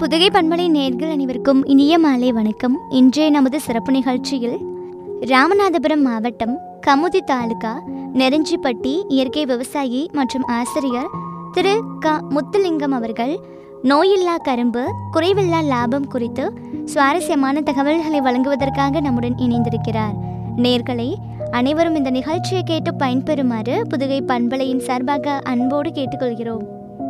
புதுகை பண்பலை நேர்கள் அனைவருக்கும் இனிய மாலை வணக்கம் இன்றைய நமது சிறப்பு நிகழ்ச்சியில் ராமநாதபுரம் மாவட்டம் கமுதி தாலுகா நெருஞ்சிப்பட்டி இயற்கை விவசாயி மற்றும் ஆசிரியர் திரு க முத்துலிங்கம் அவர்கள் நோயில்லா கரும்பு குறைவில்லா லாபம் குறித்து சுவாரஸ்யமான தகவல்களை வழங்குவதற்காக நம்முடன் இணைந்திருக்கிறார் நேர்களை அனைவரும் இந்த நிகழ்ச்சியை கேட்டு பயன்பெறுமாறு புதுகை பண்பலையின் சார்பாக அன்போடு கேட்டுக்கொள்கிறோம்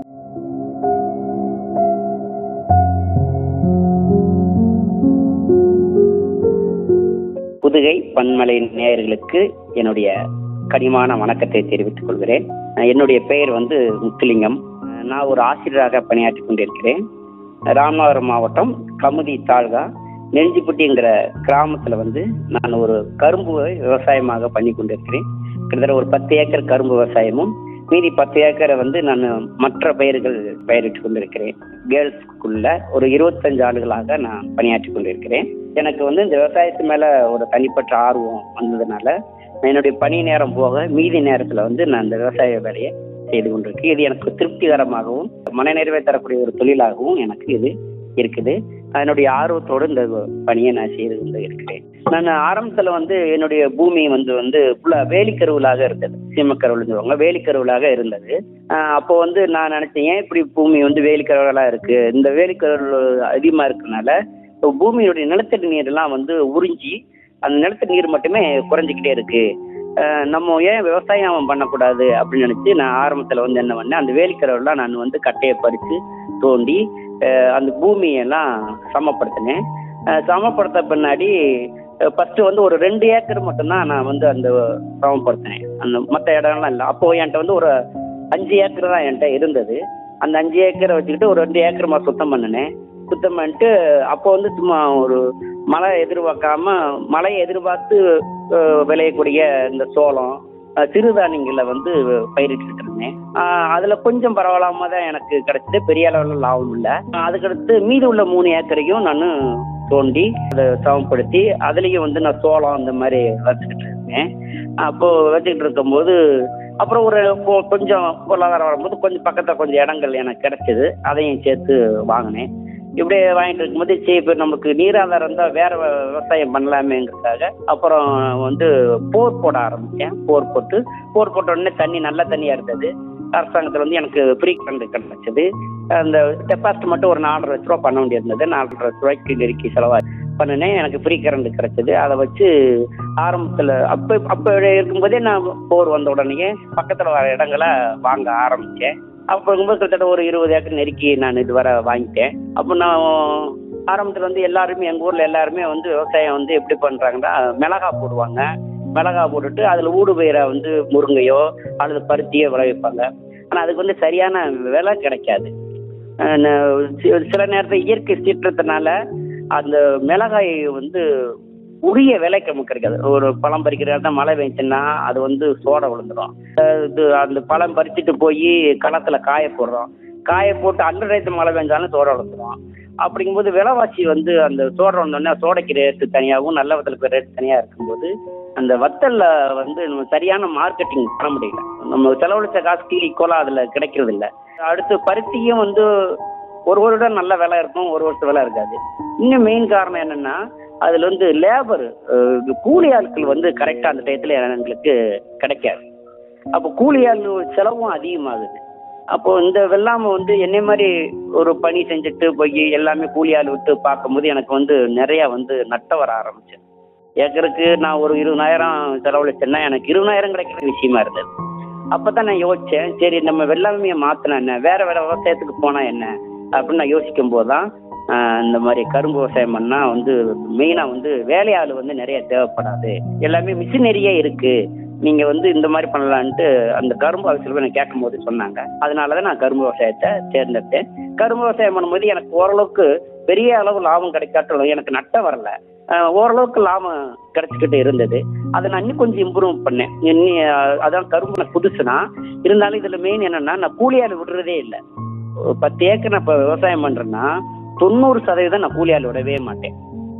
புதுகை பன்மலை நேயர்களுக்கு என்னுடைய கனிமான வணக்கத்தை தெரிவித்துக் கொள்கிறேன் அஹ் என்னுடைய பெயர் வந்து முத்துலிங்கம் அஹ் நான் ஒரு ஆசிரியராக பணியாற்றி கொண்டிருக்கிறேன் ராமநாதபுரம் மாவட்டம் கமுதி தாழ்கா நெஞ்சிப்பட்டிங்கிற கிராமத்துல வந்து நான் ஒரு கரும்பு விவசாயமாக பண்ணி கொண்டிருக்கிறேன் கிட்டத்தட்ட ஒரு பத்து ஏக்கர் கரும்பு விவசாயமும் மீதி பத்து ஏக்கரை வந்து நான் மற்ற பயிர்கள் பயிரிட்டு கொண்டிருக்கிறேன் கேர்ள்ஸ் ஸ்கூல்ல ஒரு இருபத்தஞ்சு ஆண்டுகளாக நான் பணியாற்றி கொண்டிருக்கிறேன் எனக்கு வந்து இந்த விவசாயத்து மேல ஒரு தனிப்பட்ட ஆர்வம் வந்ததுனால என்னுடைய பணி நேரம் போக மீதி நேரத்துல வந்து நான் இந்த விவசாய வேலையை செய்து கொண்டிருக்கேன் இது எனக்கு திருப்திகரமாகவும் மனநிறைவை தரக்கூடிய ஒரு தொழிலாகவும் எனக்கு இது இருக்குது என்னுடைய ஆர்வத்தோடு இந்த பணியை நான் செய்து கொண்டு இருக்கிறேன் நான் ஆரம்பத்துல வந்து என்னுடைய பூமி வந்து வந்து ஃபுல்லா வேலிக்கருவிலாக இருந்தது சீமக்கருவில் சொல்லுவாங்க வேலிக்கருவிலாக இருந்தது ஆஹ் அப்போ வந்து நான் நினைச்சேன் ஏன் இப்படி பூமி வந்து வேலிக்கருவலா இருக்கு இந்த வேலிக்கருவில் அதிகமா இருக்கனால இப்போ பூமியுடைய நிலத்தடி நீரெல்லாம் வந்து உறிஞ்சி அந்த நிலத்தடி நீர் மட்டுமே குறைஞ்சிக்கிட்டே இருக்கு அஹ் நம்ம ஏன் விவசாயம் பண்ணக்கூடாது அப்படின்னு நினைச்சு நான் ஆரம்பத்துல வந்து என்ன பண்ணேன் அந்த வேலிக்கரவுலாம் நான் வந்து கட்டையை பறித்து தோண்டி அஹ் அந்த பூமியெல்லாம் சமப்படுத்தினேன் அஹ் சமப்படுத்த பின்னாடி ஃபர்ஸ்ட் வந்து ஒரு ரெண்டு ஏக்கர் மட்டும்தான் நான் வந்து அந்த சமப்படுத்தினேன் அந்த மற்ற இடம்லாம் இல்லை அப்போ என்கிட்ட வந்து ஒரு அஞ்சு ஏக்கர் தான் என்கிட்ட இருந்தது அந்த அஞ்சு ஏக்கரை வச்சுக்கிட்டு ஒரு ரெண்டு ஏக்கர் சுத்தம் பண்ணினேன் சுத்தம் பண்ணிட்டு அப்போ வந்து சும்மா ஒரு மழை எதிர்பார்க்காம மழையை எதிர்பார்த்து அஹ், விளையக்கூடிய இந்த சோளம் அஹ், சிறுதானியங்களை வந்து பயிரிட்டு இருந்தேன் அஹ், அதுல கொஞ்சம் பரவாயில்லாம தான் எனக்கு கிடைச்சது பெரிய அளவில் லாபம் இல்லை அதுக்கடுத்து மீதி உள்ள மூணு ஏக்கரையும் நான் தோண்டி அதை சமப்படுத்தி அதுலேயும் வந்து நான் சோளம் அந்த மாதிரி வச்சுக்கிட்டு இருந்தேன் அப்போ வச்சுக்கிட்டு இருக்கும்போது அப்புறம் ஒரு கொ- கொஞ்சம் பொருளாதாரம் வரும்போது கொஞ்சம் பக்கத்தில் கொஞ்சம் இடங்கள் எனக்கு கிடைச்சது அதையும் சேர்த்து வாங்கினேன் இப்படியே வாங்கிட்டு இருக்கும்போது சரி இப்போ நமக்கு நீராதாரம் இருந்தால் வேற வ- விவசாயம் பண்ணலாமேங்கிறதுக்காக அப்புறம் வந்து போர் போட ஆரம்பித்தேன் போர் போட்டு போர் போட்ட உடனே தண்ணி நல்ல தண்ணியாக இருந்தது அரசாங்கத்தில் வந்து எனக்கு ஃப்ரீ கரண்ட் கிடைச்சது அந்த டெபாசிட் மட்டும் ஒரு நாலரை லட்ச ரூபா பண்ண வேண்டியிருந்தது நாலரை லட்ச ரூபாய்க்கு நெருக்கி செலவாக பண்ணினேன் எனக்கு ஃப்ரீ கரண்ட் கிடைச்சது அதை வச்சு ஆரம்பத்தில் அப்போ அப்போ இருக்கும்போதே நான் போர் வந்த உடனேயே பக்கத்தில் வர இடங்களை வாங்க ஆரம்பித்தேன் அப்போ இருக்கும்போது கிட்டத்தட்ட ஒரு இருபது ஏக்கர் நெருக்கி நான் இதுவரை வாங்கிட்டேன் அப்போ நான் ஆரம்பத்தில் வந்து எல்லாருமே எங்கள் ஊரில் எல்லாருமே வந்து விவசாயம் வந்து எப்படி பண்ணுறாங்கன்னா மிளகா போடுவாங்க மிளகா போட்டுட்டு அதில் ஊடு பயிரை வந்து முருங்கையோ அல்லது பருத்தியோ விளைவிப்பாங்க ஆனால் அதுக்கு வந்து சரியான விலை கிடைக்காது அஹ் ந- சி- சில நேரத்தில் இயற்கை சீற்றத்தினால அந்த மிளகாய் வந்து உரிய விலைக்கு நமக்கு கிடைக்காது ஒரு பழம் பறிக்கிற இடத்துல மழை பெஞ்சுன்னா அது வந்து சோடை விழுந்துடும் அஹ் இது அந்த பழம் பறிச்சுட்டு போய் களத்தில் காய போடுறோம் காய போட்டு அல்ல ரேத்து மழை பெஞ்சாலும் சோடை விழுந்துடும் அப்படிங்கும்போது விலைவாசி வந்து அந்த சோடை வந்தோடனே சோடைக்கு ரேட்டு தனியாகவும் நல்ல வத்தலுக்கு ரேட் தனியாக இருக்கும்போது அந்த வத்தல்ல வந்து நம்ம சரியான மார்க்கெட்டிங் பண்ண முடியல நம்ம செலவழிச்ச காசுக்கு ஈக்குவலாக அதில் கிடைக்கிறது இல்ல அடுத்து பருத்தியும் வந்து ஒரு வருடம் நல்ல விலை இருக்கும் ஒரு வருஷம் விலை இருக்காது இன்னும் மெயின் காரணம் என்னன்னா அதுல வந்து லேபர் கூலி ஆட்கள் வந்து கரெக்டாக அந்த டயத்தில் எங்களுக்கு கிடைக்காது அப்போ கூலி ஆள் செலவும் அதிகமாகுது அப்போ இந்த வெள்ளாமை வந்து என்னை மாதிரி ஒரு பணி செஞ்சுட்டு போய் எல்லாமே கூலி ஆள் விட்டு பார்க்கும்போது எனக்கு வந்து நிறைய வந்து நட்டம் வர ஆரம்பிச்சு ஏக்கருக்கு நான் ஒரு இருபதாயிரம் செலவழிச்சேன்னா எனக்கு இருபதாயிரம் கிடைக்கிற விஷயமா இருந்தது அப்பதான் நான் யோசிச்சேன் சரி நம்ம வெள்ளாமையை மாத்தினா என்ன வேற வேற விவசாயத்துக்கு போனா என்ன அப்படின்னு நான் யோசிக்கும் போதுதான் ஆஹ், இந்த மாதிரி கரும்பு விவசாயம் பண்ணா வந்து மெயினா வந்து வேலையாள் வந்து நிறைய தேவைப்படாது எல்லாமே மிஷினரியே இருக்கு நீங்க வந்து இந்த மாதிரி பண்ணலான்ட்டு அந்த கரும்பு ஆஃபீஸில் நான் கேட்கும் போது சொன்னாங்க அதனாலதான் நான் கரும்பு விவசாயத்தை தேர்ந்தெடுத்தேன் கரும்பு விவசாயம் பண்ணும்போது எனக்கு ஓரளவுக்கு பெரிய அளவு லாபம் கிடைக்காட்டாலும் எனக்கு நட்டம் வரல ஆஹ் ஓரளவுக்கு லாபம் கிடைச்சிக்கிட்டு இருந்தது அதை நான் இன்னும் கொஞ்சம் இம்ப்ரூவ் பண்ணேன் இன்னி ஆஹ் அதான் கரும்பு நான் புதுசுனா இருந்தாலும் இதுல மெயின் என்னன்னா நான் கூலியால் விடுறதே இல்லை ஒரு பத்து ஏக்கர் நான் இப்போ விவசாயம் பண்றேன்னா தொண்ணூறு சதவீதம் நான் கூலியால் விடவே மாட்டேன்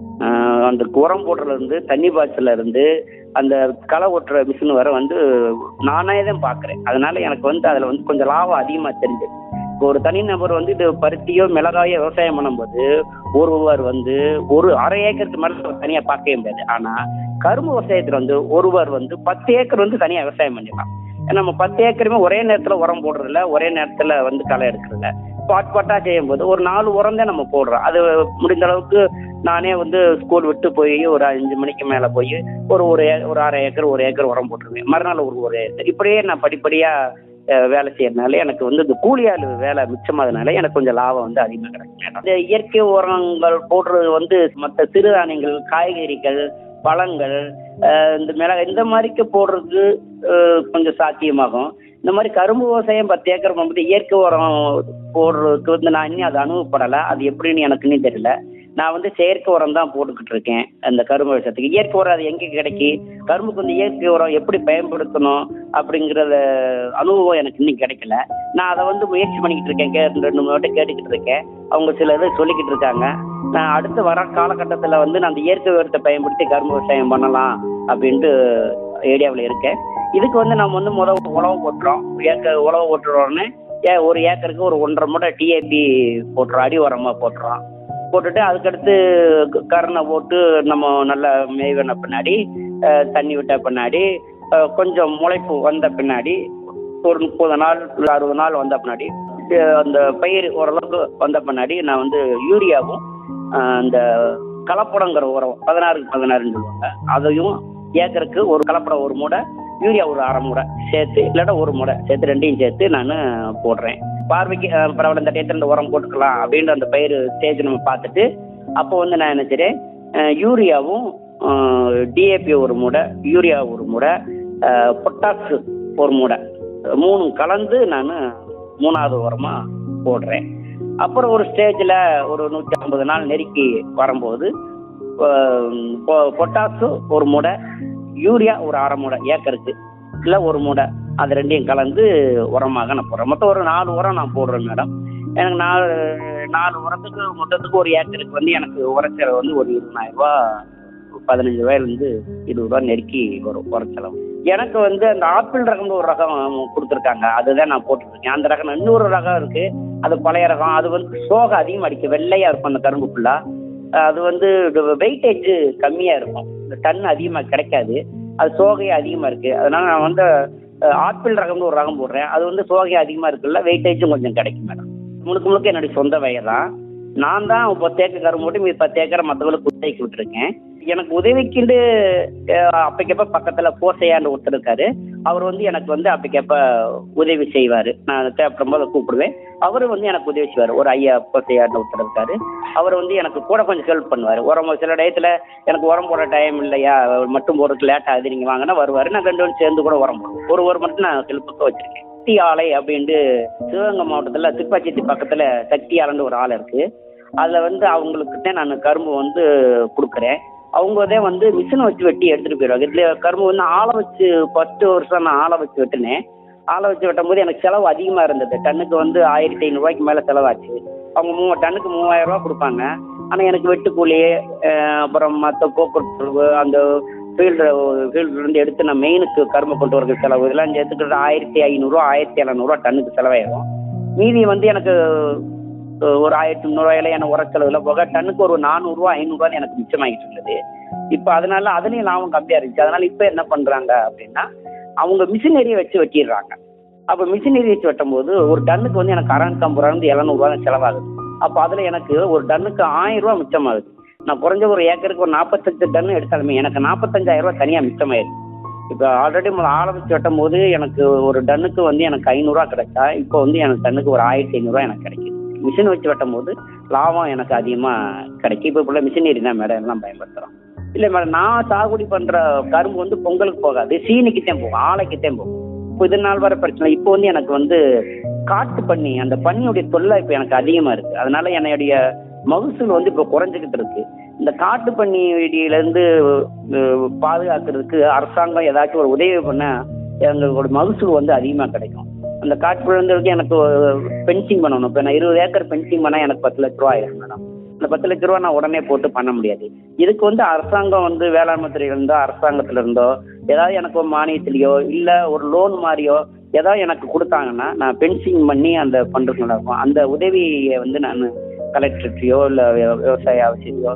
ஆஹ் அந்த உரம் போடுறதுல இருந்து தண்ணி பாய்ச்சல இருந்து அந்த களை ஓட்டுற மிஷின் வர வந்து நானே தான் பார்க்குறேன் அதனால எனக்கு வந்து அதில் வந்து கொஞ்சம் லாபம் அதிகமாக தெரிஞ்சது ஒரு தனிநபர் வந்து இது பருத்தியோ மிளகாயோ விவசாயம் பண்ணும்போது ஒருவர் வந்து ஒரு அரை ஏக்கருக்கு மேல தனியா பார்க்கவே முடியாது ஆனா கரும்பு விவசாயத்துல வந்து ஒருவர் வந்து பத்து ஏக்கர் வந்து தனியா விவசாயம் பண்ணிடலாம் ஏன்னா நம்ம பத்து ஏக்கருமே ஒரே நேரத்துல உரம் போடுறதில்ல ஒரே நேரத்துல வந்து களை எடுக்கிறதில்ல பாட் பாட்டா செய்யும் போது ஒரு நாலு உரம் தான் நம்ம போடுறோம் அது முடிந்த அளவுக்கு நானே வந்து ஸ்கூல் விட்டு போய் ஒரு அஞ்சு மணிக்கு மேல போய் ஒரு ஒரு ஏ- ஒரு அரை ஏக்கர் ஒரு ஏக்கர் உரம் போட்டுருவேன் மறுநாள் ஒரு ஒரு ஏக்கர் இப்படியே நான் படிப்படியா அஹ், வேலை செய்யறதுனால எனக்கு வந்து இந்த கூலியாள் வேலை மிச்சமாதனால எனக்கு கொஞ்சம் லாபம் வந்து அதிகமாக கிடைக்கும் இந்த இயற்கை உரங்கள் போடுறது வந்து மற்ற சிறுதானியங்கள் காய்கறிகள் பழங்கள் அஹ், இந்த மிளகாய் இந்த மாதிரிக்கு போடுறதுக்கு அஹ், கொஞ்சம் சாத்தியமாகும் இந்த மாதிரி கரும்பு விவசாயம் பத்து ஏக்கர் பண்ணும்போது இயற்கை உரம் போடுறதுக்கு வந்து நான் இன்னும் அது அனுபவப்படலை அது எப்படின்னு எனக்கு இன்னும் தெரியல நான் வந்து செயற்கை உரம் தான் போட்டுக்கிட்டு இருக்கேன் அந்த கரும்பு விவசாயத்துக்கு இயற்கை உரம் அது எங்கே கிடைக்கி கரும்புக்கு வந்து இயற்கை உரம் எப்படி பயன்படுத்தணும் அப்படிங்கிறத அனுபவம் எனக்கு இன்னும் கிடைக்கல நான் அதை வந்து முயற்சி பண்ணிக்கிட்டு இருக்கேன் கே ரெண்டு மூணு வாட்டி கேட்டுக்கிட்டு இருக்கேன் அவங்க சில இது சொல்லிக்கிட்டு இருக்காங்க நான் அடுத்து வர காலகட்டத்தில் வந்து நான் அந்த இயற்கை உரத்தை பயன்படுத்தி கரும்பு விவசாயம் பண்ணலாம் அப்படின்ட்டு ஏரியாவில் இருக்கேன் இதுக்கு வந்து நம்ம வந்து முதல் உழவு போட்டுறோம் ஏக்கர் உழவு போட்டுறோன்னு ஏ ஒரு ஏக்கருக்கு ஒரு ஒன்றரை மூட்டை டிஏபி போட்டுறோம் அடி உரமாக போட்டுறோம் போட்டுட்டு அதுக்கடுத்து க- கரணை போட்டு நம்ம நல்லா மேய்வன பின்னாடி அஹ், தண்ணி விட்ட பின்னாடி அஹ், கொஞ்சம் முளைப்பு வந்த பின்னாடி ஒரு முப்பது நாள் இல்லை அறுபது நாள் வந்த பின்னாடி அஹ், அந்த பயிர் ஓரளவுக்கு வந்த பின்னாடி நான் வந்து யூரியாவும் அஹ், அந்த கலப்படங்கிற உரம் பதினாறுக்கு பதினாறுன்னு சொல்லுவாங்க அதையும் ஏக்கருக்கு ஒரு கலப்படம் ஒரு மூடை யூரியா ஒரு அரை மூடை சேர்த்து இல்லாட்டா ஒரு மூடை சேர்த்து ரெண்டையும் சேர்த்து நான் போடுறேன் பார்வைக்கு அஹ், பரவாயில்ல இந்த டயத்தில் இந்த உரம் போட்டுக்கலாம் அப்படின்ற அந்த பயிர் ஸ்டேஜ் நம்ம பார்த்துட்டு அப்போ வந்து நான் என்ன செய்றேன் அஹ், யூரியாவும் டிஏபி ஒரு மூடை யூரியா ஒரு மூடை அஹ், பொட்டாஸ் ஒரு மூடை மூணு கலந்து நான் மூணாவது உரமா போடுறேன் அப்புறம் ஒரு ஸ்டேஜில் ஒரு நூற்றி ஐம்பது நாள் நெருக்கி வரும்போது அஹ், பொ- பொட்டாசு ஒரு மூடை யூரியா ஒரு அரை மூடை ஏக்கருக்கு இல்லை ஒரு மூடை அது ரெண்டையும் கலந்து உரமாக நான் போடுறேன் மொத்தம் ஒரு நாலு உரம் நான் போடுறேன் மேடம் எனக்கு நாலு நாலு உரத்துக்கு மொத்தத்துக்கு ஒரு ஏக்கருக்கு வந்து எனக்கு உரச்செலவு வந்து ஒரு இருபதாயிரம் ரூபா பதினஞ்சு ரூபாயிலேருந்து இருபது ரூபா நெருக்கி வரும் உரச்செலவு எனக்கு வந்து அந்த ஆப்பிள் ரகம்னு ஒரு ரகம் கொடுத்துருக்காங்க அதுதான் நான் போட்டுருக்கேன் அந்த ரகம் இன்னொரு ரகம் இருக்கு அது பழைய ரகம் அது வந்து சோகை அதிகமாக அடிக்கும் வெள்ளையா இருக்கும் அந்த கரும்பு ஃபுல்லாக அது வந்து வெயிட்டேஜ் கம்மியாக இருக்கும் இந்த டன் அதிகமாக கிடைக்காது அது சோகை அதிகமாக இருக்கு அதனால நான் வந்து அஹ், ஆப்பிள் ரகம்னு ஒரு ரகம் போடுறேன் அது வந்து சோகை அதிகமாக இருக்குல்ல வெயிட்டேஜும் கொஞ்சம் கிடைக்கும் மேடம் முழுக்க முழுக்க என்னுடைய சொந்த வயல் தான் நான் தான் பத்து ஏக்கர் கரும்பு போட்டு மீதி பத்து ஏக்கரை மற்றவங்களுக்கு உதவிக்கு விட்டுருக்கேன் எனக்கு உதவிக்குண்டு அஹ், அப்பைக்கப்ப பக்கத்தில் கோசையாண்டு ஒருத்தர் இருக்காரு அவர் வந்து எனக்கு வந்து அப்பைக்கப்ப உதவி செய்வார் நான் தேவைப்படும் போது கூப்பிடுவேன் அவர் வந்து எனக்கு உதவி செய்வார் ஒரு ஐயா கோசையாண்டு ஒருத்தர் இருக்காரு அவர் வந்து எனக்கு கூட கொஞ்சம் ஹெல்ப் பண்ணுவார் உரம் சில டயத்தில் எனக்கு உரம் போட டைம் இல்லையா மட்டும் போடுறதுக்கு லேட் ஆகுது நீங்கள் வாங்கினா வருவார் நான் ரெண்டு பேரும் சேர்ந்து கூட உரம் போடுவோம் ஒரு ஒரு மட்டும் நான் ஹெல்ப்புக்கு வச்சிருக்கேன் சக்தி ஆலை அப்படின்ட்டு சிவகங்கை மாவட்டத்தில் திருப்பாச்சித்தி பக்கத்தில் சக்தி ஆலைன்னு ஒரு ஆலை இருக்கு அதில் வந்து அவங்களுக்கு நான் கரும்பு வந்து கொடுக்குறேன் அவங்க தான் வந்து மிஷினை வச்சு வெட்டி எடுத்துகிட்டு போயிடுவாங்க இதில் கரும்பு வந்து ஆளை வச்சு பத்து வருஷம் நான் ஆளை வச்சு வெட்டினேன் ஆளை வச்சு வெட்டும் போது எனக்கு செலவு அதிகமாக இருந்தது டன்னுக்கு வந்து ஆயிரத்தி ஐநூறுரூவாய்க்கு மேலே செலவாச்சு அவங்க மூ டன்னுக்கு மூவாயிரம் ரூபா கொடுப்பாங்க ஆனால் எனக்கு வெட்டுக்கூலி அஹ், அப்புறம் மற்ற போக்குவரத்து செலவு, அந்த ஃபீல்டு ஃபீல்டுலேருந்து எடுத்து நான் மெயினுக்கு கரும்பு கொண்டு வரது செலவு இதெல்லாம் சேர்த்துக்கிட்டு ஆயிரத்தி ஐநூறுரூவா ஆயிரத்தி எழுநூறுவா டன்னுக்கு செலவாயிரும் மீதி வந்து எனக்கு அஹ், ஒரு ஆயிரத்தி முந்நூறுவாயில எனக்கு உர செலவுல போக டன்னுக்கு ஒரு நானூறுரூவா ஐநூறுரூவா எனக்கு மிச்சமாகிட்டு இருந்தது இப்போ அதனால அதுலேயும் லாபம் கம்மியாக இருந்துச்சு அதனால இப்போ என்ன பண்ணுறாங்க அப்படின்னா அவங்க மிஷினரியை வச்சு வெட்டிடுறாங்க அப்போ மிஷினரி வச்சு வெட்டும் போது ஒரு டன்னுக்கு வந்து எனக்கு அறநூத்தம்பது ரூபாயிருந்து எழுநூறுவா செலவாகுது அப்போ அதில் எனக்கு ஒரு டன்னுக்கு ஆயிரம் ரூபா மிச்சமாகுது நான் குறைஞ்ச ஒரு ஏக்கருக்கு ஒரு நாற்பத்தஞ்சு டன் எடுத்தாலுமே எனக்கு நாற்பத்தஞ்சாயிரம் ரூபா தனியாக மிச்சமாயிருது இப்போ ஆல்ரெடி முதல்ல ஆரம்பிச்சு வெட்டும் போது எனக்கு ஒரு டன்னுக்கு வந்து எனக்கு ஐநூறுரூவா கிடைச்சா இப்போ வந்து எனக்கு டன்னுக்கு ஒரு ஆயிரத்தி ஐநூறுரூவா எனக்கு கிடைக்குது மிஷின் வச்சு வெட்டும் போது லாபம் எனக்கு அதிகமாக கிடைக்கும் இப்போ இப்போ மிஷினரி தான் மேடம் எல்லாம் பயன்படுத்துகிறோம் இல்லை மேடம் நான் சாகுபடி பண்ணுற கரும்பு வந்து பொங்கலுக்கு போகாது சீனிக்கு தான் போகும் ஆலைக்கு தான் போகும் இப்போ இது நாள் வர பிரச்சனை இப்போ வந்து எனக்கு வந்து காட்டு பண்ணி அந்த பன்னியுடைய தொல்லை இப்போ எனக்கு அதிகமாக இருக்குது அதனால என்னுடைய மகசூல் வந்து இப்போ குறைஞ்சிக்கிட்டு இருக்கு இந்த காட்டு பண்ணி வெடியிலேருந்து பாதுகாக்கிறதுக்கு அரசாங்கம் ஏதாச்சும் ஒரு உதவி பண்ண எங்களோட மகசூல் வந்து அதிகமாக கிடைக்கும் அந்த காட்டு விழுந்ததுக்கு எனக்கு பென்சிங் பண்ணணும் இப்போ நான் இருபது ஏக்கர் பென்சிங் பண்ணால் எனக்கு பத்து லட்ச ரூபா ஆயிரும் மேடம் அந்த பத்து லட்ச ரூபா நான் உடனே போட்டு பண்ண முடியாது இதுக்கு வந்து அரசாங்கம் வந்து வேளாண்மை துறையில இருந்தோ அரசாங்கத்துல இருந்தோ ஏதாவது எனக்கு ஒரு மானியத்திலேயோ இல்லை ஒரு லோன் மாதிரியோ ஏதாவது எனக்கு கொடுத்தாங்கன்னா நான் பென்சிங் பண்ணி அந்த பண்றது நல்லா இருக்கும் அந்த உதவியை வந்து நான் கலெக்டர்கிட்டயோ இல்லை விவசாய அவசியத்தையோ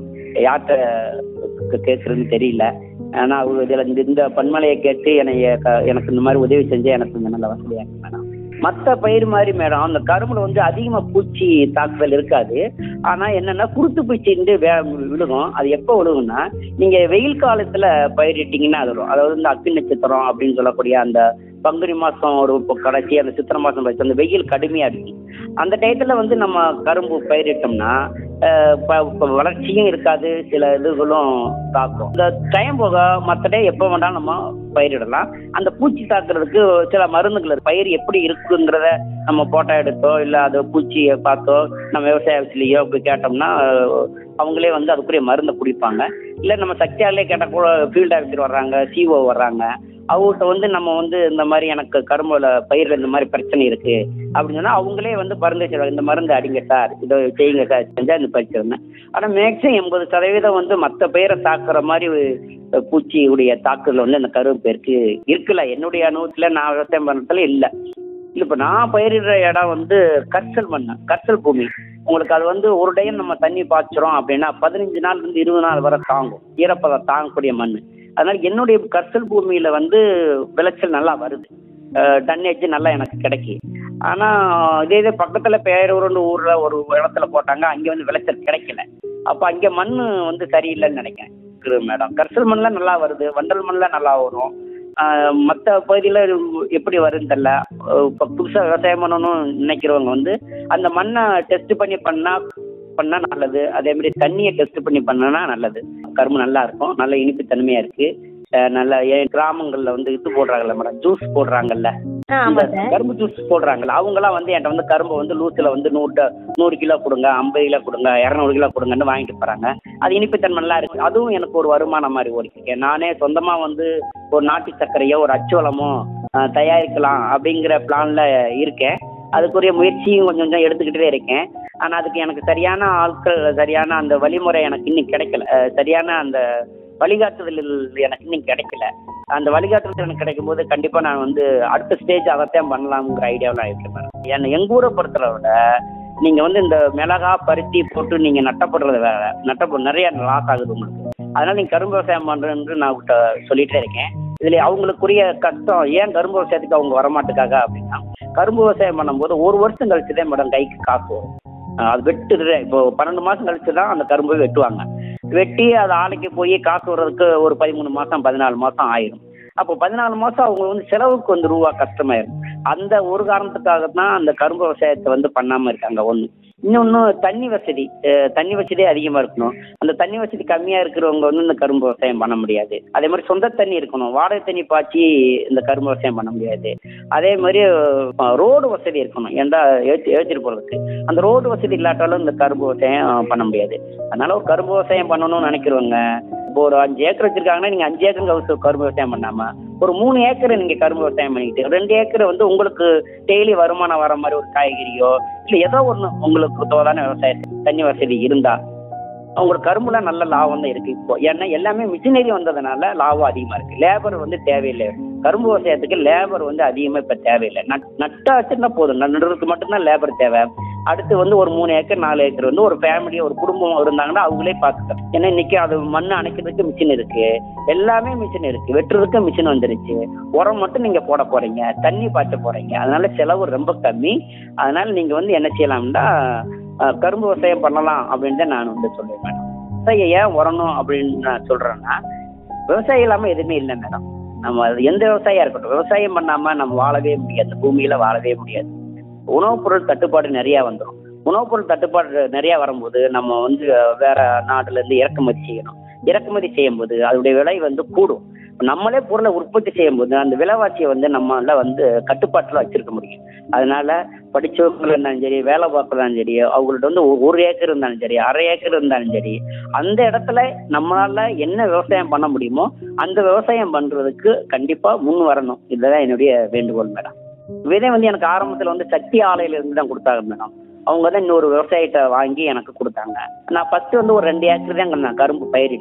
யார்கிட்ட கேட்குறதுன்னு தெரியல ஆனால் அவங்க இதில் இந்த இந்த பன்மலையை கேட்டு என்னைய க- எனக்கு இந்த மாதிரி உதவி செஞ்சு எனக்கு கொஞ்சம் நல்ல வசதியாக இருக்கு மேடம் மற்ற பயிர் மாதிரி மேடம் அந்த கரும்புல வந்து அதிகமாக பூச்சி தாக்குதல் இருக்காது ஆனால் என்னென்னா குருத்து பூச்சின்னு வே விழுகும் அது எப்போ விழுகும்னா நீங்கள் வெயில் காலத்தில் பயிரிட்டீங்கன்னா அது வரும் அதாவது இந்த அக்னி நட்சத்திரம் அப்படின்னு சொல்லக்கூடிய அந்த பங்குனி மாதம் ஒரு இப்போ கடைசி அந்த சித்திரை மாதம் கடைசி அந்த வெயில் கடுமையாக இருக்கு அந்த டயத்தில் வந்து நம்ம கரும்பு பயிரிட்டோம்னா அஹ், ப- ப- வளர்ச்சியும் இருக்காது சில இதுகளும் தாக்கும் இந்த டைம் போக மற்ற டே எப்போ வேணாலும் நம்ம பயிரிடலாம் அந்த பூச்சி தாக்குறதுக்கு சில மருந்துகள் இருக்கு. பயிர் எப்படி இருக்குங்கிறத நம்ம போட்டோ எடுத்தோ இல்லை அது பூச்சியை பார்த்தோ நம்ம விவசாயத்திலேயோ போய் கேட்டோம்னா அஹ், அவங்களே வந்து அதுக்குரிய மருந்தை குடிப்பாங்க இல்லை நம்ம சக்தியாலே கேட்டால் கூட ஃபீல்ட் ஆஃபீஸர் வர்றாங்க சிஓ வர்றாங்க அவங்ககிட்ட வந்து நம்ம வந்து இந்த மாதிரி எனக்கு கரும்புல பயிரில் இந்த மாதிரி பிரச்சனை இருக்கு அப்படின்னு சொன்னா அவங்களே வந்து மருந்து செய்வாங்க இந்த மருந்து அடிங்க சார் இதை செய்யுங்க சார் செஞ்சா இந்த பறிச்சிருந்தேன் ஆனால் மேக்ஸிமம் எண்பது சதவீதம் வந்து மற்ற பயிரை தாக்குற மாதிரி அஹ், பூச்சியுடைய தாக்குதல் வந்து அந்த கரும்பு பேருக்கு இருக்குல்ல என்னுடைய அனுபவத்தில் நான் விவசாயம் பண்ணுறதுல இல்லை இல்லை இப்போ நான் பயிரிடுற இடம் வந்து கர்சல் மண் கர்சல் பூமி உங்களுக்கு அது வந்து ஒரு டைம் நம்ம தண்ணி பாய்ச்சுறோம் அப்படின்னா பதினஞ்சு நாள் இருந்து இருபது நாள் வரை தாங்கும் ஈரப்பதம் தாங்கக்கூடிய மண் அதனால என்னுடைய கர்சல் பூமியில வந்து விளைச்சல் நல்லா வருது டன்னேஜ் நல்லா எனக்கு கிடைக்கி ஆனா இதே இதே பக்கத்துல பேரூர்னு ஊர்ல ஒரு இடத்துல போட்டாங்க அங்க வந்து விளைச்சல் கிடைக்கல அப்ப அங்க மண் வந்து சரியில்லைன்னு நினைக்கிறேன் இருக்குது மேடம் கர்சல் மண்ணில் நல்லா வருது வண்டல் மண்ணில் நல்லா வரும் மற்ற பகுதியில் எப்படி வருதுன்னு தெரில இப்போ புதுசாக விவசாயம் பண்ணணும்னு நினைக்கிறவங்க வந்து அந்த மண்ணை டெஸ்ட் பண்ணி பண்ணால் பண்ணால் நல்லது அதே மாதிரி தண்ணியை டெஸ்ட் பண்ணி பண்ணனா நல்லது கரும்பு நல்லா இருக்கும் நல்ல இனிப்பு தன்மையாக இருக்குது நல்ல ஏன் கிராமங்களில் வந்து இது போடுறாங்கல்ல மேடம் ஜூஸ் போடுறாங்கல்ல ஆ இந்த ஆமாம் சார் கரும்பு ஜூஸ் போடுறாங்கல்ல அவங்களாம் வந்து என்கிட்ட வந்து கரும்பு வந்து லூஸில் வந்து நூறு ட- நூறு கிலோ கொடுங்க ஐம்பது கிலோ கொடுங்க இரநூறு கிலோ கொடுங்கன்னு வாங்கிட்டு போகிறாங்க அது இனிப்புத்தன்மை நல்லா இருக்கு அதுவும் எனக்கு ஒரு வருமானம் மாதிரி ஓடிச்சிருக்கேன் நானே சொந்தமாக வந்து ஒரு நாட்டு சர்க்கரையோ ஒரு அச்சுவலமோ ஆஹ், தயாரிக்கலாம் அப்படிங்கிற பிளானில் இருக்கேன் அதுக்குரிய முயற்சியும் கொஞ்சம் கொஞ்சம் எடுத்துக்கிட்டே இருக்கேன் ஆனால் அதுக்கு எனக்கு சரியான ஆட்கள் சரியான அந்த வழிமுறை எனக்கு இன்னும் கிடைக்கல அஹ், சரியான அந்த வழிகாட்டுதல் எனக்கு இன்னும் கிடைக்கல அந்த வழிகாட்டுதல் எனக்கு கிடைக்கும் போது கண்டிப்பாக நான் வந்து அடுத்த ஸ்டேஜ் அதைத்தான் பண்ணலாம்ங்கிற ஐடியாவில் இருக்கேன் மேடம் ஏன்னா எங்கள் ஊரை பொறுத்தவரை விட நீங்கள் வந்து இந்த மிளகா பருத்தி போட்டு நீங்கள் நட்டப்படுறது வேற நட்டப்ப நிறைய லாஸ் ஆகுது உங்களுக்கு அதனால நீங்கள் கரும்பு விவசாயம் பண்ணுறேன்னு நான் உங்கள்கிட்ட சொல்லிட்டே இருக்கேன் இதில் அவங்களுக்குரிய கஷ்டம் ஏன் கரும்பு விவசாயத்துக்கு அவங்க வரமாட்டுக்காக அப்படின்னா கரும்பு விவசாயம் பண்ணும்போது ஒரு வருஷம் கழிச்சு தான் மேடம் கைக்கு காசு வரும் அஹ் அது வெட்டுது இப்போ பன்னெண்டு மாதம் கழிச்சு தான் அந்த கரும்பை வெட்டுவாங்க வெட்டி அது ஆலைக்கு போய் காசு வர்றதுக்கு ஒரு பதிமூணு மாதம் பதினாலு மாதம் ஆயிரும் அப்போ பதினாலு மாதம் அவங்க வந்து செலவுக்கு வந்து ரூபா கஷ்டமாயிரும் அந்த ஒரு காரணத்துக்காக தான் அந்த கரும்பு விவசாயத்தை வந்து பண்ணாமல் இருக்காங்க ஒன்று இன்னொன்று தண்ணி வசதி அஹ் தண்ணி வசதி அதிகமாக இருக்கணும் அந்த தண்ணி வசதி கம்மியாக இருக்கிறவங்க வந்து இந்த கரும்பு விவசாயம் பண்ண முடியாது அதே மாதிரி சொந்த தண்ணி இருக்கணும் வாடகை தண்ணி பாய்ச்சி இந்த கரும்பு விவசாயம் பண்ண முடியாது அதே மாதிரி ரோடு வசதி இருக்கணும் எந்த ஏற்றி ஏற்றிட்டு போகிறதுக்கு அந்த ரோடு வசதி இல்லாட்டாலும் இந்த கரும்பு விவசாயம் அஹ், பண்ண முடியாது அதனால ஒரு கரும்பு விவசாயம் பண்ணணும்னு நினைக்கிறவங்க இப்போ ஒரு அஞ்சு ஏக்கர் வச்சிருக்காங்கன்னா நீங்கள் அஞ்சு ஏக்கர் கவுசு கரும்பு விவசாயம் பண்ணாம ஒரு மூணு ஏக்கர் நீங்கள் கரும்பு விவசாயம் பண்ணிக்கிட்டு ரெண்டு ஏக்கர் வந்து உங்களுக்கு டெய்லி வருமானம் வர மாதிரி ஒரு காய்கறியோ இல்லை ஏதோ ஒன்று உங்களுக்கு தோதான விவசாயம் தண்ணி வசதி இருந்தா உங்களுக்கு கரும்புல நல்ல லாபம் தான் இருக்கு இப்போ ஏன்னா எல்லாமே மிஷினரி வந்ததுனால லாபம் அதிகமா இருக்கு லேபர் வந்து தேவையில்லை கரும்பு விவசாயத்துக்கு லேபர் வந்து அதிகமா இப்ப தேவையில்லை நட் நட்டா வச்சிருந்தா போதும் நடுறதுக்கு மட்டும்தான் லேபர் தேவை அடுத்து வந்து ஒரு மூணு ஏக்கர் நாலு ஏக்கர் வந்து ஒரு ஃபேமிலி ஒரு குடும்பம் இருந்தாங்கன்னா அவங்களே பார்த்துக்கலாம் ஏன்னா இன்னைக்கு அது மண் அணைக்கிறதுக்கு மிஷின் இருக்கு எல்லாமே மிஷின் இருக்கு வெட்டுறதுக்கு மிஷின் வந்துருச்சு உரம் மட்டும் நீங்க போட போறீங்க தண்ணி பாய்ச்ச போறீங்க அதனால செலவு ரொம்ப கம்மி அதனால நீங்க வந்து என்ன செய்யலாம்னா அஹ், கரும்பு விவசாயம் பண்ணலாம் அப்படின்னு தான் நான் வந்து சொல்லுவேன் மேடம் விவசாயம் ஏன் வரணும் அப்படின்னு நான் சொல்றேன்னா விவசாயம் இல்லாம எதுவுமே இல்லை மேடம் நம்ம அது எந்த விவசாயியா இருக்கட்டும் விவசாயம் பண்ணாம நம்ம வாழவே முடியாது இந்த பூமியில வாழவே முடியாது உணவுப் பொருள் தட்டுப்பாடு நிறைய வந்துடும் உணவுப் பொருள் தட்டுப்பாடு நிறைய வரும்போது நம்ம வந்து வேற நாடுல இருந்து இறக்குமதி செய்யணும் இறக்குமதி செய்யும்போது அதோடைய விலை வந்து கூடும் நம்மளே பொருளை உற்பத்தி செய்யும்போது அந்த விலைவாசியை வந்து நம்மளால வந்து கட்டுப்பாட்டில் வச்சிருக்க முடியும் அதனால படிச்சவங்க இருந்தாலும் சரி வேலை பார்க்கறதாலும் சரி அவங்கள்ட்ட வந்து ஒரு- ஒரு ஏக்கர் இருந்தாலும் சரி அரை ஏக்கர் இருந்தாலும் சரி அந்த இடத்துல நம்மளால என்ன விவசாயம் பண்ண முடியுமோ அந்த விவசாயம் பண்றதுக்கு கண்டிப்பா முன் வரணும் இதுதான் என்னுடைய வேண்டுகோள் மேடம் விதை வந்து எனக்கு ஆரம்பத்தில் வந்து சக்தி ஆலையில இருந்து தான் கொடுத்தாங்க மேடம் அவங்க தான் இன்னொரு விவசாயிட்ட வாங்கி எனக்கு கொடுத்தாங்க நான் ஃபர்ஸ்ட் வந்து ஒரு ரெண்டு ஏக்கர் தான் நான் கரும்பு பயிரிட்டேன்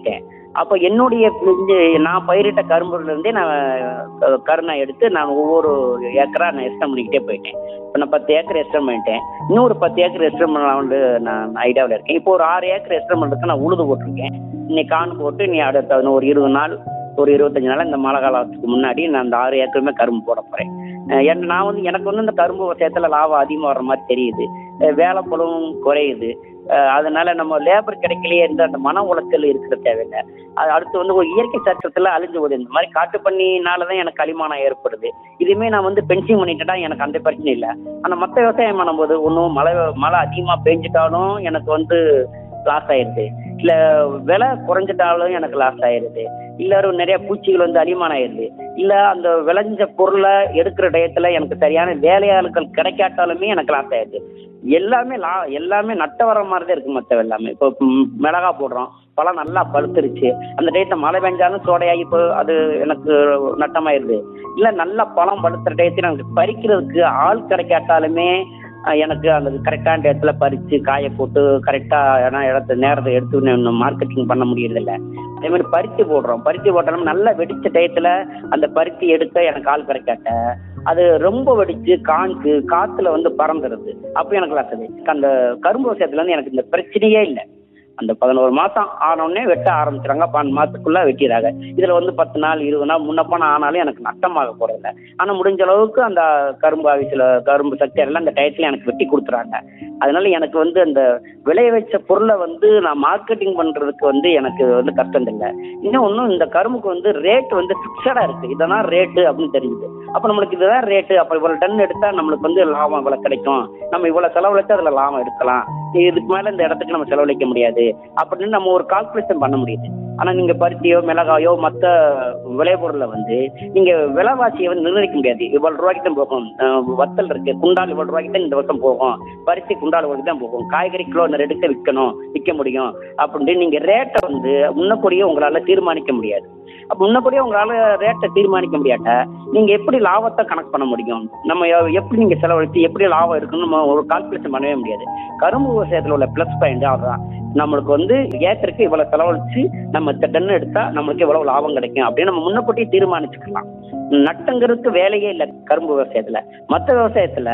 அப்போ என்னுடைய இந்த நான் பயிரிட்ட கரும்புல இருந்தே நான் அஹ், கருணை எடுத்து நான் ஒவ்வொரு ஏக்கரா நான் எஸ்டம் பண்ணிக்கிட்டே போயிட்டேன் இப்போ நான் பத்து ஏக்கர் எஸ்டம் பண்ணிட்டேன் இன்னொரு பத்து ஏக்கர் எஸ்டம் பண்ணலாம்னு நான் ஐடியாவில் இருக்கேன் இப்போ ஒரு ஆறு ஏக்கர் எஸ்டம் பண்ணுறதுக்கு நான் உழுது போட்டிருக்கேன் இன்னைக்கு கான் போட்டு நீ அடுத்த இன்னும் ஒரு இருபது நாள் ஒரு இருபத்தஞ்சு நாள் இந்த மழை காலத்துக்கு முன்னாடி நான் அந்த ஆறு ஏக்கருமே கரும்பு போட போகிறேன் என் நான் வந்து எனக்கு வந்து இந்த கரும்பு விவசாயத்தில் லாபம் அதிகமாக வர மாதிரி தெரியுது அஹ் வேலை பளவும் குறையுது அஹ் அதனால நம்ம லேபர் கிடைக்கலையே என்ற அந்த மன உளைச்சல் இருக்கிற தேவையில்லை அது அடுத்து வந்து ஒரு இயற்கை சட்டத்தில் அழிஞ்சு போகுது இந்த மாதிரி காட்டு பண்ணினால தான் எனக்கு களிமானம் ஏற்படுது இதுவுமே நான் வந்து பென்சிங் பண்ணிட்டேன்னா எனக்கு அந்த பிரச்சனை இல்லை ஆனால் மற்ற விவசாயம் பண்ணும்போது ஒன்றும் மழை மழை அதிகமாக பெஞ்சிட்டாலும் எனக்கு வந்து லாஸ் ஆயிடுது இல்லை விலை குறைஞ்சிட்டாலும் எனக்கு லாஸ் ஆயிடுது இல்லை ஒரு நிறைய பூச்சிகள் வந்து அடிமானம் ஆயிடுது இல்லை அந்த விளைஞ்ச பொருளை எடுக்கிற டயத்தில் எனக்கு சரியான வேலையாட்கள் கிடைக்காட்டாலுமே எனக்கு லாஸ் ஆயிடுது எல்லாமே லா எல்லாமே நட்ட வர மாதிரி தான் இருக்கு மற்ற எல்லாமே இப்போ ம், மிளகா போடுறோம் பழம் நல்லா பழுத்துருச்சு அந்த டயத்தில் மழை பெஞ்சாலும் சோடையாகி இப்போ அது எனக்கு நட்டமாயிருது இல்லை நல்ல பழம் பழுத்துற டயத்தில் எனக்கு பறிக்கிறதுக்கு ஆள் கிடைக்காட்டாலுமே அஹ், எனக்கு அந்த கரெக்டான இடத்துல பறித்து காய போட்டு கரெக்டான இடத்த நேரத்தை எடுத்து மார்க்கெட்டிங் பண்ண முடியறதில்ல அதே மாதிரி பருத்தி போடுறோம் பருத்தி போட்டாலும் நல்லா வெடிச்ச டயத்தில் அந்த பருத்தி எடுக்க எனக்கு ஆள் கிடைக்காட்ட அது ரொம்ப வெடிச்சு காஞ்சு காத்துல வந்து பறந்துடுது அப்போ எனக்கு லாசது அந்த கரும்பு விவசாயத்துல வந்து எனக்கு இந்த பிரச்சனையே இல்லை அந்த பதினோரு மாசம் ஆனோடனே வெட்ட ஆரம்பிச்சிடுறாங்க பன்னெண்டு மாசத்துக்குள்ள வெட்டிடுறாங்க இதுல வந்து பத்து நாள் இருபது நாள் முன்னப்பான ஆனாலும் எனக்கு நட்டமாக போறதில்ல ஆனா முடிஞ்ச அளவுக்கு அந்த கரும்பு ஆஃபீஸில் கரும்பு சக்தி எல்லாம் அந்த டயத்துல எனக்கு வெட்டி கொடுத்துறாங்க அதனால எனக்கு வந்து அந்த விளைய வச்ச பொருளை வந்து நான் மார்க்கெட்டிங் பண்றதுக்கு வந்து எனக்கு வந்து கஷ்டம் இல்லை இன்னும் ஒன்றும் இந்த கரும்புக்கு வந்து ரேட் வந்து ஃபிக்ஸடா இருக்கு இதெல்லாம் ரேட்டு அப்படின்னு தெரியுது அப்போ நம்மளுக்கு இதுதான் ரேட்டு அப்போ இவ்வளோ டன் எடுத்தா நம்மளுக்கு வந்து லாபம் இவ்வளோ கிடைக்கும் நம்ம இவ்வளோ செலவழிச்சு அதில் லாபம் எடுக்கலாம் இதுக்கு மேலே இந்த இடத்துக்கு நம்ம செலவழிக்க முடியாது அப்படின்னு நம்ம ஒரு கால்குலேஷன் பண்ண முடியுது ஆனால் நீங்கள் பருத்தியோ மிளகாயோ மற்ற விளைபொருளை வந்து நீங்கள் விலைவாசியை வந்து நிர்ணயிக்க முடியாது இவ்வளோ ரூபாய்க்கு தான் போகும் அஹ் வத்தல் இருக்கு குண்டால் இவ்வளோ ரூபாய்க்கு தான் இந்த வருஷம் போகும் பருத்தி குண்டால் ரூபாய்க்கு தான் போகும் காய்கறி கிலோ ரெண்டுக்கு விற்கணும் விற்க முடியும் அப்படின்னு நீங்கள் ரேட்டை வந்து முன்னக்கூடியே உங்களால் தீர்மானிக்க முடியாது அப்போ முன்னக்கூடியே உங்களால் ரேட்டை தீர்மானிக்க முடியாட்ட நீங்கள் எப்படி லாபத்தை கணக்கு பண்ண முடியும் நம்ம எ- எப்படி நீங்கள் செலவழித்து எப்படி லாபம் இருக்குன்னு நம்ம ஒரு கால்குலேஷன் பண்ணவே முடியாது கரும்பு விவசாயத்தில் உள்ள ப்ளஸ் பாயிண்ட் அதுதான் நம்மளுக்கு வந்து ஏக்கருக்கு இவ்வளோ செலவழிச்சு நம்ம இந்த டன் எடுத்தால் நம்மளுக்கு இவ்வளோ லாபம் கிடைக்கும் அப்படின்னு நம்ம முன்னக்கூட்டியே தீர்மானிச்சுக்கலாம் நட்டங்கிறதுக்கு வேலையே இல்லை கரும்பு விவசாயத்தில் மற்ற விவசாயத்தில்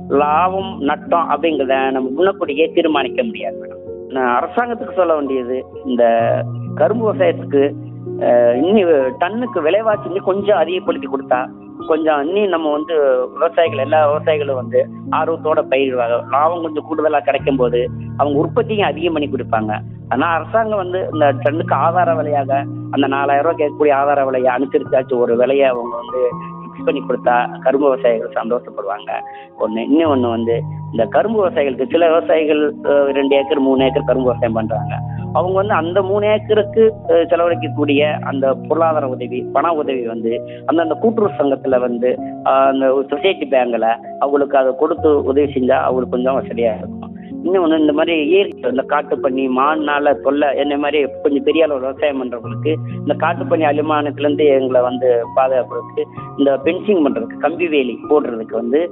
லாபம் நட்டம் அப்படிங்கிறத நம்ம முன்னக்கூட்டியே தீர்மானிக்க முடியாது மேடம் நான் அரசாங்கத்துக்கு சொல்ல வேண்டியது இந்த கரும்பு விவசாயத்துக்கு அஹ், இன்னி டன்னுக்கு விலைவாசி இன்னும் கொஞ்சம் அதிகப்படுத்தி கொடுத்தா கொஞ்சம் இன்னும் நம்ம வந்து விவசாயிகள் எல்லா விவசாயிகளும் வந்து ஆர்வத்தோட பயிரிடுவாங்க லாபம் கொஞ்சம் கூடுதலாக கிடைக்கும் போது அவங்க உற்பத்தியும் அதிகம் பண்ணி கொடுப்பாங்க ஆனால் அரசாங்கம் வந்து இந்த டன்னுக்கு ஆதார விலையாக அந்த நாலாயிரம் ரூபாய் கேட்கக்கூடிய ஆதார விலையை அனுசரிச்சாச்சும் ஒரு விலையை அவங்க வந்து ஃபிக்ஸ் பண்ணி கொடுத்தா கரும்பு விவசாயிகள் சந்தோஷப்படுவாங்க ஒன்று இன்னும் ஒன்று வந்து இந்த கரும்பு விவசாயிகளுக்கு சில விவசாயிகள் அஹ், ரெண்டு ஏக்கர் மூணு ஏக்கர் கரும்பு விவசாயம் பண்ணுறாங்க அவங்க வந்து அந்த மூணு ஏக்கருக்கு அஹ், செலவழிக்கக்கூடிய அந்த பொருளாதார உதவி பண உதவி வந்து அந்தந்த கூட்டுறவு சங்கத்தில் வந்து அஹ், அந்த சொசைட்டி பேங்கில் அவங்களுக்கு அதை கொடுத்து உதவி செஞ்சால் அவங்களுக்கு கொஞ்சம் வசதியாக இருக்கும் இன்னொன்று இந்த மாதிரி இயற்கை இந்த காட்டு பண்ணி மான்னால தொல்லை என்ன மாதிரி கொஞ்சம் பெரிய அளவு விவசாயம் பண்ணுறவங்களுக்கு இந்த காட்டு பண்ணி அலுமானத்துலேருந்து எங்களை வந்து பாதுகாக்கிறதுக்கு இந்த பென்சிங் பண்ணுறதுக்கு கம்பி வேலி போடுறதுக்கு வந்து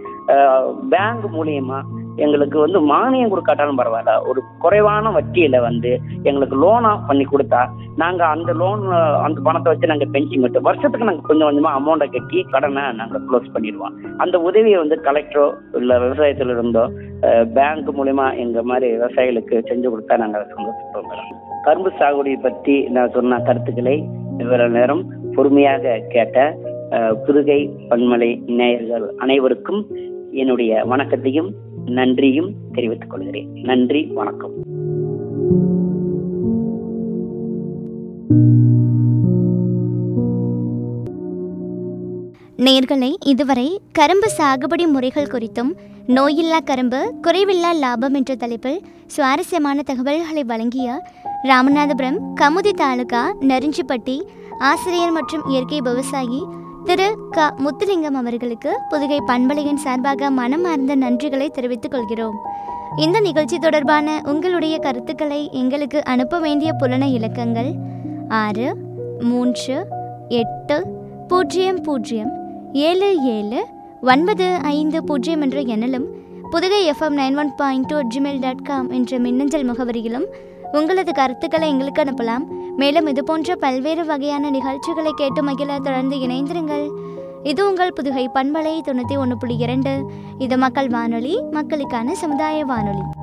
பேங்க் மூலியமா எங்களுக்கு வந்து மானியம் கொடுக்காட்டாலும் பரவாயில்ல ஒரு குறைவான வட்டியில் வந்து எங்களுக்கு லோனாக பண்ணி கொடுத்தா நாங்கள் அந்த லோன் அந்த பணத்தை வச்சு நாங்கள் பென்சிங் கட்டு வருஷத்துக்கு நாங்கள் கொஞ்சம் கொஞ்சமாக அமௌண்ட்டை கட்டி கடனை நாங்கள் க்ளோஸ் பண்ணிடுவோம் அந்த உதவியை வந்து கலெக்டரோ இல்லை விவசாயத்தில் இருந்தோ பேங்க் மூலிமா எங்கள் மாதிரி விவசாயிகளுக்கு செஞ்சு கொடுத்தா நாங்கள் சந்தோஷப்படுவோம் மேடம் கரும்பு சாகுபடி பற்றி நான் சொன்ன கருத்துக்களை இவ்வளவு நேரம் பொறுமையாக கேட்ட அஹ், புதுகை பன்மலை நேயர்கள் அனைவருக்கும் என்னுடைய வணக்கத்தையும் நன்றியும் தெரிவித்துக் கொள்கிறேன் நன்றி வணக்கம் நேர்களை இதுவரை கரும்பு சாகுபடி முறைகள் குறித்தும் நோயில்லா கரும்பு குறைவில்லா லாபம் என்ற தலைப்பில் சுவாரஸ்யமான தகவல்களை வழங்கிய ராமநாதபுரம் கமுதி தாலுகா நரிஞ்சிப்பட்டி ஆசிரியர் மற்றும் இயற்கை விவசாயி திரு க முத்துலிங்கம் அவர்களுக்கு புதுகை பண்பலையின் சார்பாக மனமார்ந்த நன்றிகளை தெரிவித்துக் கொள்கிறோம் இந்த நிகழ்ச்சி தொடர்பான உங்களுடைய கருத்துக்களை எங்களுக்கு அனுப்ப வேண்டிய புலன இலக்கங்கள் ஆறு மூன்று எட்டு பூஜ்ஜியம் பூஜ்ஜியம் ஏழு ஏழு ஒன்பது ஐந்து பூஜ்ஜியம் என்ற எண்ணிலும் Pudugai FM nine one point two Gmail dot com என்ற மின்னஞ்சல் முகவரியிலும் உங்களது கருத்துக்களை எங்களுக்கு அனுப்பலாம் மேலும் இது போன்ற பல்வேறு வகையான நிகழ்ச்சிகளை கேட்டு மகிழ தொடர்ந்து இணைந்திருங்கள் இது உங்கள் புதுகை பண்பலை தொண்ணூற்றி ஒன்று புள்ளி இரண்டு இது மக்கள் வானொலி மக்களுக்கான சமுதாய வானொலி